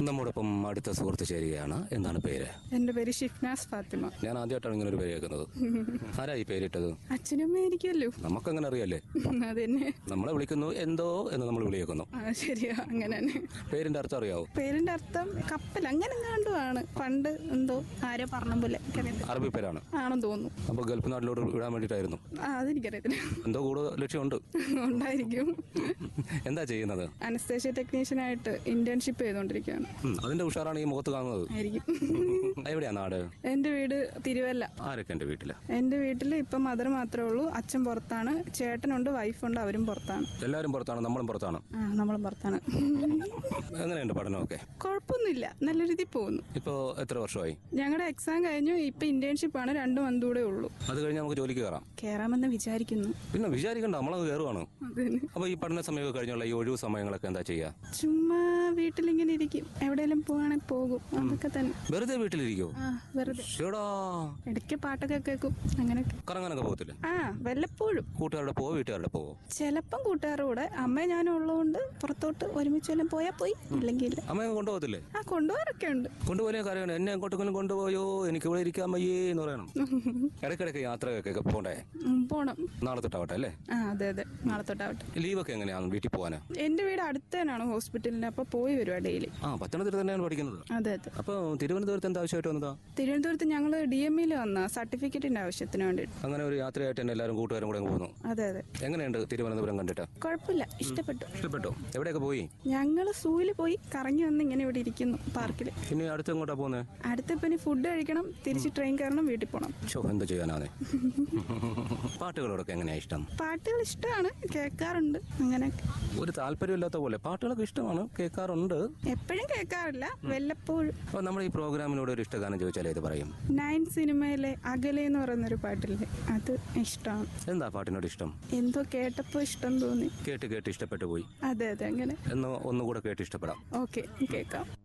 നമ്മോടൊപ്പം അടുത്ത സുഹൃത്ത് ചേരുകയാണ് എന്താണ് പേര് എൻ്റെ പേര് ഷിഫ്നാസ് ഫാത്തിമ ഞാൻ ആദ്യമായിട്ടാണ് ഇങ്ങനെ ഒരു പേര് കേൾക്കുന്നത് ആരാ ഈ പേരിട്ടത് അച്ഛനും അമ്മയായിരിക്കുമല്ലോ നമുക്കങ്ങനെ അറിയാലേ അതന്നെ നമ്മളെ വിളിക്കുന്നു എന്തോ എന്ന് നമ്മൾ വിളിയേക്കുന്നു ആ ശരിയാ അങ്ങനെ തന്നെ പേരിന്റെ അർത്ഥം അറിയാവോ പേരിന്റെ അർത്ഥം കപ്പൽ അങ്ങനെ എങ്ങാണ്ടുമാണ് പണ്ട് എന്തോ ആരോ പറഞ്ഞ പോലെ എനിക്കറിയത്തില്ല. അറബി പേരാണ് ആണെന്ന് തോന്നുന്നു അപ്പൊ ഗൾഫ് നാട്ടിലോട്ട് വിടാൻ വേണ്ടിയിട്ടായിരുന്നു ആ അതെനിക്കറിയത്തില്ല എന്തോ കൂടുതൽ ലക്ഷ്യമുണ്ട് ഉണ്ടായിരിക്കും എന്താ ചെയ്യുന്നത് അനസ്തേഷ്യ ടെക്നീഷ്യനായിട്ട് ഇന്റേൺഷിപ്പ് ചെയ്തുകൊണ്ടിരിക്കുകയാണ് ഉം, അതിന്റെ ഉഷാറാണ് ഈ മുഖത്ത് കാണുന്നത് ആയിരിക്കും എവിടെയാ നാട് എൻ്റെ വീട് തിരുവല്ല ആരൊക്കെ എന്റെ വീട്ടില് എൻ്റെ വീട്ടിൽ ഇപ്പം മദർ മാത്രമേ ഉള്ളൂ അച്ഛൻ പുറത്താണ് ചേട്ടനുണ്ട് വൈഫുണ്ട് അവരും പുറത്താണ് എല്ലാവരും പുറത്താണ് നമ്മളും പുറത്താണ് ആ നമ്മളും പുറത്താണ് എങ്ങനെയുണ്ട് പഠനമൊക്കെ കുഴപ്പമൊന്നുമില്ല നല്ല രീതിയിൽ പോകുന്നു ഇപ്പോ എത്ര വർഷമായി ഞങ്ങളുടെ എക്സാം കഴിഞ്ഞു ഇപ്പൊ ഇന്റേൺഷിപ്പ് ആണ് രണ്ടു മന്ത് കൂടെ ഉള്ളൂ അത് കഴിഞ്ഞ് നമുക്ക് ജോലിക്ക് കയറാം കേറാമെന്ന് വിചാരിക്കുന്നു പിന്നെ വിചാരിക്കണ്ട നമ്മളങ്ങ് കയറുവാണ് അതിന് അപ്പൊ ഈ പഠന സമയമൊക്കെ കഴിഞ്ഞുള്ള ഈ ഒഴിവ് സമയങ്ങളൊക്കെ എന്താ ചെയ്യാ ചുമ്മാ വീട്ടിലിങ്ങനെ ഇരിക്കും എവിടെയെങ്കിലും പോവാണെങ്കിൽ പോകും അതൊക്കെ തന്നെ വെറുതെ വീട്ടിലിരിക്കോ ആ വെറുതെ ഷേടാ ഇടയ്ക്ക് പാട്ടൊക്കെ കേൾക്കും അങ്ങനെയൊക്കെ കറങ്ങാനൊക്കെ പോകത്തില്ല ആ വല്ലപ്പോഴും കൂട്ടുകാരുടെ പോവോ വീട്ടുകാരുടെ പോവോ ചിലപ്പം കൂട്ടുകാരുടെ കൂടെ അമ്മ ഞാനും ഉള്ളതുകൊണ്ട് പുറത്തോട്ട് ഒരുമിച്ച് വല്ലതും പോയാൽ പോയി ഇല്ലെങ്കിൽ ഇല്ല അമ്മയെ കൊണ്ടുപോകത്തില്ലേ ആ കൊണ്ടുപോകാറൊക്കെ ഉണ്ട് കൊണ്ടുപോലെ കാര്യമാണ് എന്നെ എങ്ങോട്ടെങ്കിലും കൊണ്ടുപോയോ എനിക്ക് ഇവിടെ ഇരിക്കാൻ വയ്യേ എന്ന് പറയണം ഇടയ്ക്കിടയ്ക്ക് യാത്രയൊക്കെ പോണ്ടേ ഉം, പോണം നാളെ തൊട്ടാവട്ടെ അല്ലേ ആ അതെ അതെ നാളെ തൊട്ടാവട്ടെ ലീവൊക്കെ എങ്ങനെയാണ് വീട്ടിൽ പോകാന് എൻ്റെ വീട് അടുത്ത് തന്നെയാണ് ഹോസ്പിറ്റലിന് അപ്പോൾ പോയി വരുവാ ഡെയിലി ആ പത്തനംതിട്ട തന്നെയാണ് പഠിക്കുന്നത് അതെ അതെ അപ്പോൾ തിരുവനന്തപുരത്ത് എന്താ ആവശ്യമായിട്ട് വന്നതാ തിരുവനന്തപുരത്ത് ഞങ്ങൾ ഡി എം ഇയിൽ വന്ന സർട്ടിഫിക്കറ്റിന്റെ ആവശ്യത്തിന് വേണ്ടിയിട്ട് അങ്ങനെ ഒരു യാത്രയായിട്ട് തന്നെ എല്ലാവരും കൂട്ടുകാരും കൂടെ അങ്ങ് പോന്നു അതെ അതെ എങ്ങനെയുണ്ട് തിരുവനന്തപുരം കണ്ടിട്ട് കുഴപ്പമില്ല ഇഷ്ടപ്പെട്ടു ഇഷ്ടപ്പെട്ടോ എവിടെയൊക്കെ പോയി ഞങ്ങൾ സൂയിൽ പോയി കറങ്ങി വന്ന് ഇങ്ങനെ ഇവിടെ ഇരിക്കുന്നു പാർക്കിൽ ഇനി അടുത്ത് എങ്ങോട്ടാ പോകുന്നത് അടുത്ത പിന്നെ ഫുഡ് കഴിക്കണം തിരിച്ച് ട്രെയിൻ കയറണം വീട്ടിൽ പോകണം ഷോ എന്ത് ചെയ്യാനാണ് പാട്ടുകളോടൊക്കെ എങ്ങനെയാ ഇഷ്ടം പാട്ടുകൾ ഇഷ്ടമാണ് കേൾക്കാറുണ്ട് അങ്ങനെയൊക്കെ ഒരു താല്പര്യമില്ലാത്ത പോലെ പാട്ടുകളൊക്കെ ഇഷ്ടമാണ് കേൾക്കാറുണ്ട് എപ്പോഴും കേൾക്കാറില്ല വല്ലപ്പോഴും അപ്പോൾ നമ്മുടെ ഈ പ്രോഗ്രാമിനോട് ഒരു ഇഷ്ടഗാനം ചോദിച്ചാൽ ഏത് പറയും നയൻ സിനിമയിലെ അകലെ എന്ന് പറയുന്നൊരു പാട്ടില്ലേ അത് ഇഷ്ടമാണ് എന്താ പാട്ടിനോട് ഇഷ്ടം എന്തോ കേട്ടപ്പോൾ ഇഷ്ടം തോന്നി കേട്ട് കേട്ട് ഇഷ്ടപ്പെട്ടു പോയി അതെ അതെ അങ്ങനെ എന്ന് ഒന്നുകൂടെ കേട്ട് ഇഷ്ടപ്പെടാം ഓക്കെ കേൾക്കാം